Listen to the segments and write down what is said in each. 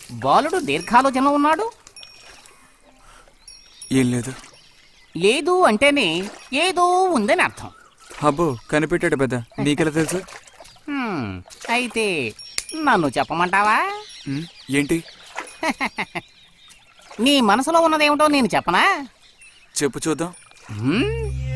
బాలుడు దీర్ఘాలోచనలో ఉన్నాడు ఏం లేదు లేదు అంటేనే ఏదో ఉందని అర్థం అబ్బో కనిపెట్టాడు పెద్ద నీకెలా తెలుసు హ్మ్, అయితే నన్ను చెప్పమంటావా ఉమ్, ఏంటి నీ మనసులో ఉన్నదేమిటో నేను చెప్పనా చెప్పు చూద్దాం హ్మ్?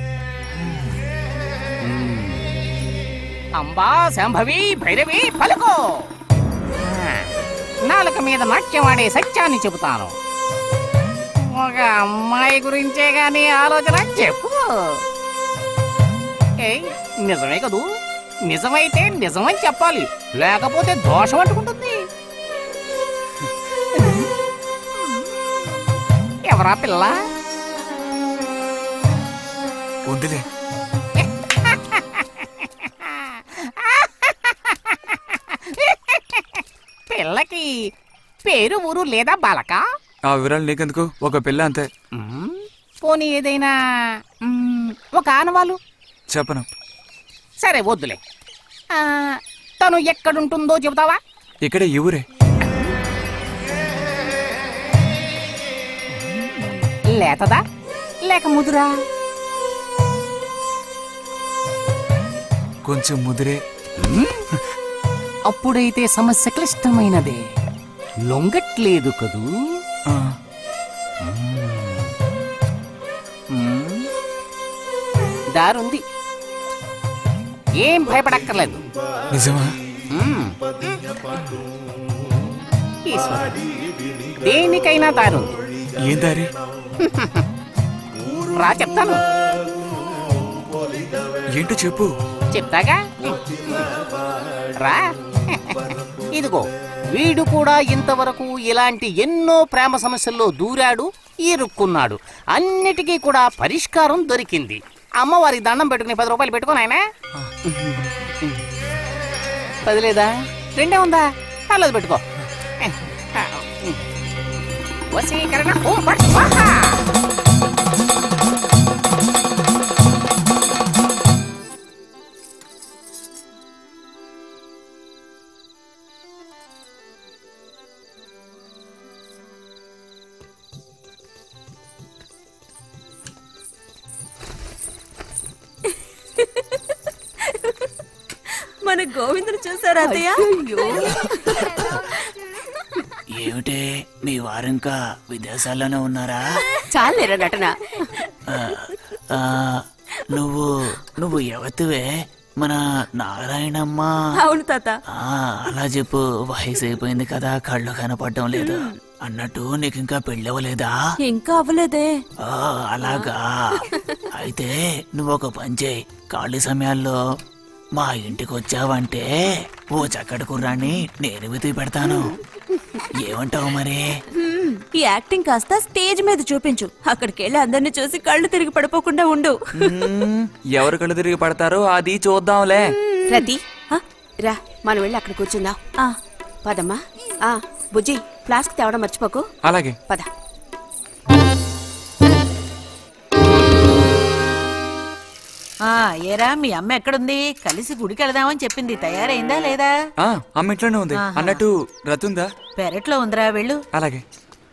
హ్మ్. అంబా శాంభవి భైరవి పలుకో ఆ, నాలుక మీద నాట్యమాడే సత్యాన్ని చెబుతాను ఒక అమ్మాయి గురించే గాని ఆలోచన చెప్పు ఏయ్ నిజమే కదూ నిజమైతే నిజమని చెప్పాలి లేకపోతే దోషం అంటుకుంటుంది ఎవరా పిల్ల వద్దులే పిల్లకి పేరు ఊరు లేదా బాలక ఆ వివరాలు నీకెందుకు ఒక పిల్ల అంతే మ్మ్, పోనీ ఏదైనా మ్మ్, ఒక ఆనవాలు చెప్పను సరే వద్దులే ఆ, తను ఎక్కడుంటుందో చెబుతావా ఇక్కడే ఈ ఊరే లేతదా లేక ముదురా కొంచెం ముదిరే అప్పుడైతే సమస్య క్లిష్టమైనదే లొంగట్లేదు కదూ ఆ, మ్మ్. దారుంది ఏం భయపడక్కర్లేదు నిజమా మ్మ్. ఈశ్వర దేనికైనా దారుంది ఏం దారి రా చెప్తాను ఏంటో చెప్పు చెప్తాగా రా ఇదిగో వీడు కూడా ఇంతవరకు ఇలాంటి ఎన్నో ప్రేమ సమస్యల్లో దూరాడు ఇరుక్కున్నాడు అన్నిటికీ కూడా పరిష్కారం దొరికింది అమ్మవారికి దండం పెట్టుకుని పది రూపాయలు పెట్టుకుని ఆయన పది లేదా రెండే ఉందా పర్లేదు పెట్టుకో వసీకరణ ఓం ఫట్ స్వాహా. మన గోవిందుని చూసారా అత్తయ్య ఏమిటే మీ వారింకా విదేశాల్లోనే ఉన్నారా చాలేరా నటన ఆ, నువ్వు నువ్వు ఎవతివే మన నారాయణమ్మ అవును తాత ఆ, అలా చెప్పు వయసు అయిపోయింది కదా కళ్ళు కనపడటం లేదు అన్నట్టు నీకు ఇంకా పెళ్ళవలేదా ఇంకా అవ్వలేదే ఆ, అలాగా అయితే నువ్వు ఒక పని చేయి ఖాళీ సమయాల్లో మా ఇంటికి వచ్చావంటే ఓ చక్కటి కుర్రాన్ని నేను వెతికి పెడతాను ఏమంటావు మరి హ్మ్, ఈ యాక్టింగ్ కాస్త స్టేజ్ మీద చూపించు అక్కడికి వెళ్ళి అందరిని చూసి కళ్ళు తిరిగి పడిపోకుండా ఉండు మ్మ్, ఎవరు కళ్ళు తిరిగి పడతారో అది చూద్దాంలే రతి రా మనం వెళ్ళి అక్కడ కూర్చుందాం ఆ, పదమ్మా ఆ బుజ్జి ఫ్లాస్క్ తేవడం మర్చిపోకు అలాగే పద ఆ ఏరా మీ అమ్మ ఎక్కడుంది కలిసి గుడికి వెళదామని చెప్పింది తయారైందా లేదా ఆ అమ్మ ఇంట్లోనే ఉంది ఆహా. అన్నట్టు రతుందా పెరట్లో ఉందిరా వెళ్ళు అలాగే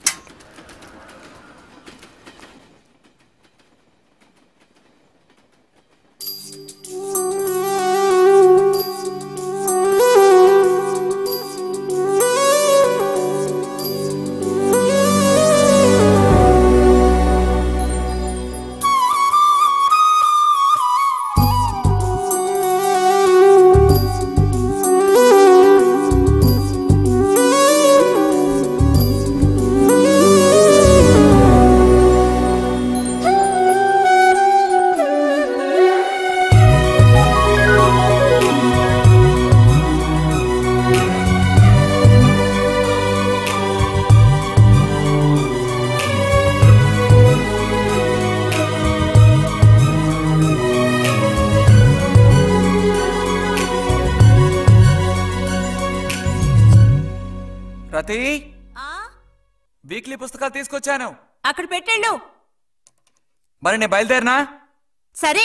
రతి వీక్లీ పుస్తకాలు తీసుకొచ్చాను అక్కడ పెట్టేళ్ళు మరి నేను బయలుదేరినా సరే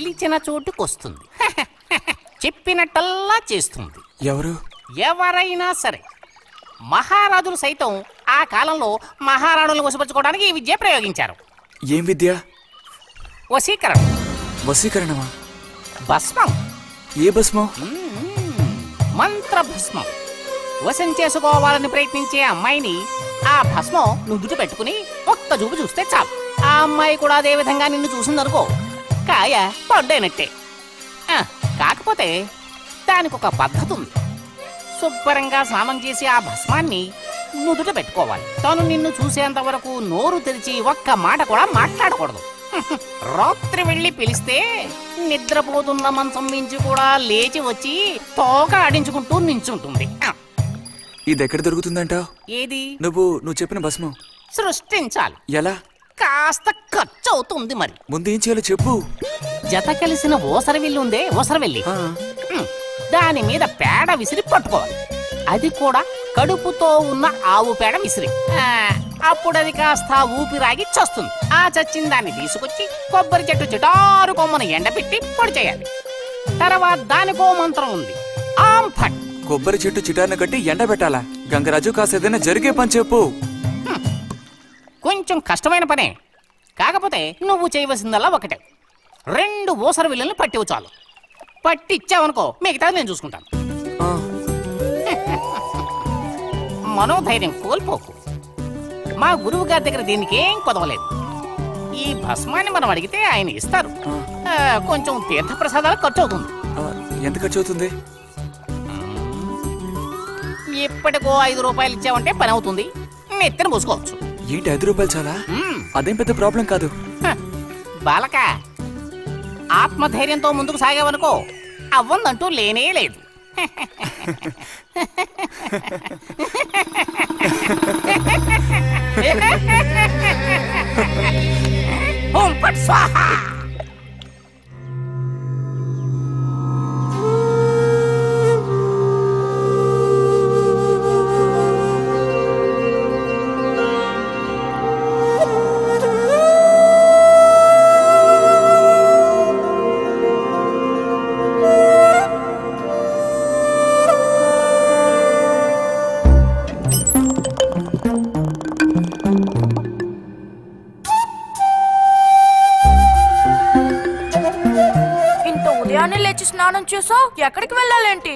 పిలిచిన చోటుకొస్తుంది చెప్పినట్టల్లా చేస్తుంది ఎవరు ఎవరైనా సరే మహారాజులు సైతం ఆ కాలంలో మహారాణులను వశపరచుకోవడానికి ఈ విద్య ప్రయోగించారు ఏం విద్య వశీకరణ వశీకరణమా భస్మం ఏ భస్మం మంత్ర భస్మం వశం చేసుకోవాలని ప్రయత్నించే అమ్మాయిని ఆ భస్మం నుదుట పెట్టుకుని ఒక్క చూపు చూస్తే చాలు ఆ అమ్మాయి కూడా అదే విధంగా నిన్ను చూసిందనుకో కాయ పడ్డైనట్టే ఆ, కాకపోతే దానికి ఒక పద్ధతి ఉంది శుభ్రంగా స్నానం చేసి ఆ భస్మాన్ని నుదుట పెట్టుకోవాలి తను నిన్ను చూసేంత వరకు నోరు తెరిచి ఒక్క మాట కూడా మాట్లాడకూడదు రాత్రి వెళ్ళి పిలిస్తే నిద్రపోతున్న మంచం నుంచి కూడా లేచి వచ్చి తోక ఆడించుకుంటూ నించుంటుంది ఆ, ఇది ఎక్కడ దొరుకుతుందంటావు ఏది నువ్వు నువ్వు చెప్పిన భస్మం సృష్టించాలి ఎలా కాస్త ఖర్చు అవుతుంది మరి ముందు ఏం చేయాలో చెప్పు జత కలిసిన ఓసరవిల్లు ఉందే ఓసరవెల్లి ఆ, ఉమ్, దాని మీద పేడ విసిరి పట్టుకోవాలి అది కూడా కడుపుతో ఉన్న ఆవు పేడ విసిరి ఆ, అప్పుడు అది కాస్త ఊపిరాగి చస్తుంది ఆ చచ్చిన దాన్ని తీసుకొచ్చి కొబ్బరి చెట్టు చిటారు కొమ్మను ఎండబెట్టి పొడి చేయాలి తర్వాత దానికో మంత్రం ఉంది ఆం ఫట్ కొబ్బరి చెట్టు చిటార్న కట్టి ఎండ పెట్టాలా గంగరాజు కాస్త ఏదైనా జరిగే పని చెప్పు కొంచెం కష్టమైన పనే కాకపోతే నువ్వు చేయవలసిందల్లా ఒకటే రెండు ఊసర విల్లుల్ని పట్టివు చాలు పట్టిచ్చావనుకో మిగతాది నేను చూసుకుంటాను ఆ, మనోధైర్యం కోల్పోకు మా గురువు గారి దగ్గర దీనికి ఏం కొదవలేదు ఈ భస్మాన్ని మనం అడిగితే ఆయన ఇస్తారు ఆ, కొంచెం తీర్థప్రసాదాలు ఖర్చు అవుతుంది ఆ, ఎంత ఖర్చు అవుతుంది ఇప్పటికో ఐదు రూపాయలు ఇచ్చావంటే పని అవుతుంది నెత్తిన పూసుకోవచ్చు ఏంటి ఐదు రూపాయలు చాలా మ్మ్. అదేం పెద్ద ప్రాబ్లం కాదు హ, బాలక ఆత్మధైర్యంతో ముందుకు సాగావనుకో అవ్వందంటూ లేనే లేదు ఓం ఫట్ స్వాహ ఇంత ఉదయాన్నే లేచి స్నానం చేసావు ఎక్కడికి వెళ్ళాలేంటి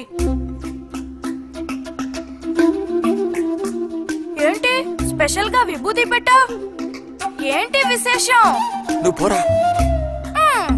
ఏంటి స్పెషల్ గా విభూతి పెట్టా ఏంటి విశేషం నువ్వు పోరా మ్మ్.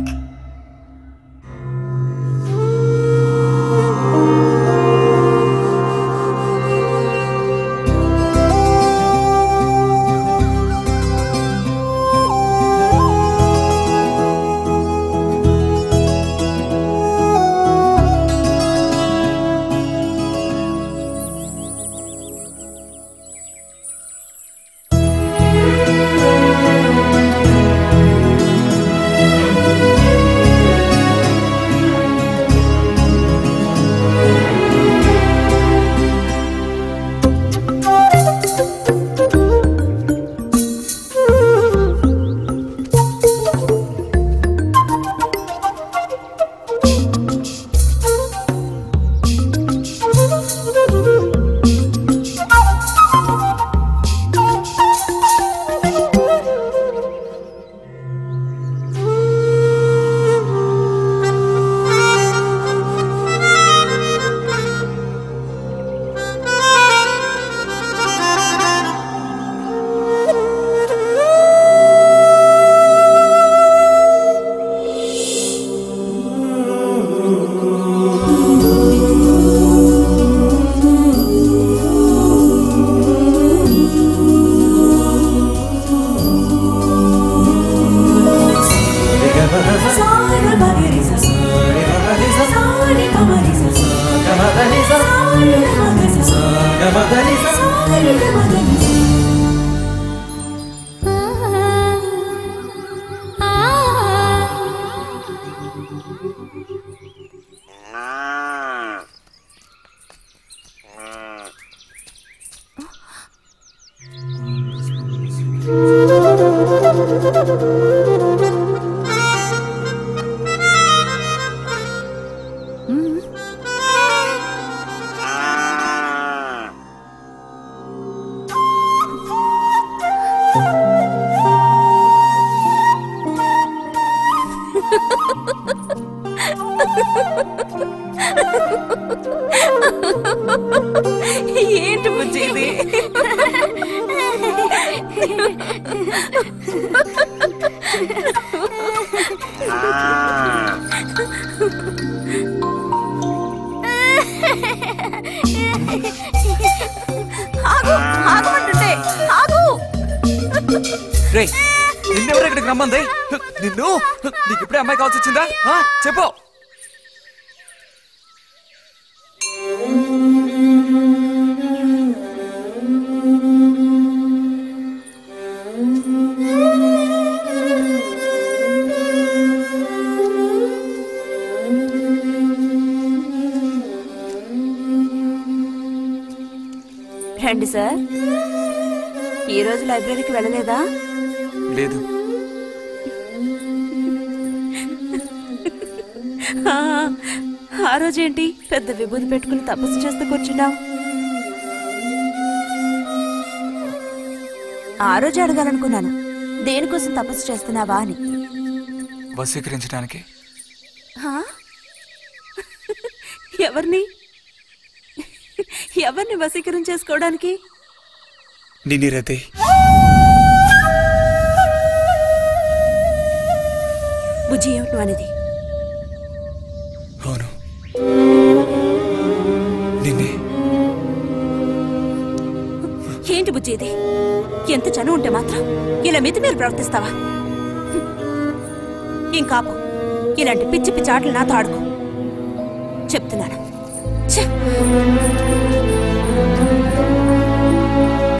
ఏంటి బుజ్జి ఇది ఆగు ఆగమంటుంటే ఆగు రే నిన్నెవరు ఇక్కడికి రమ్మంది నిన్ను నీకు ఇప్పుడే అమ్మాయి కావాల్సి వచ్చిందా ఆ, చెప్పు రండి సార్ ఈ రోజు లైబ్రరీకి వెళ్ళలేదా లేదు ఆ, ఆ రోజేంటి పెద్ద విభూతి పెట్టుకుని తపస్సు చేస్తూ కూర్చున్నావు ఆ రోజు అడగాలనుకున్నాను దేనికోసం తపస్సు చేస్తున్నావా అని వశీకరించడానికి హా? ఎవరిని ఎవరిని వశీకరణ చేసుకోవడానికి నిన్ని రతి బుజ్జి ఏమిటి నువ్వు అనేది అవును నిన్నే ఏంటి బుజ్జి ఇది ఎంత చనువు ఉంటే మాత్రం ఇలా మితి మీరు ప్రవర్తిస్తావా ఇంకాపు ఇలాంటి పిచ్చి పిచ్చి ఆటలు నాతో ఆడుకో చెప్తున్నాను ఛే!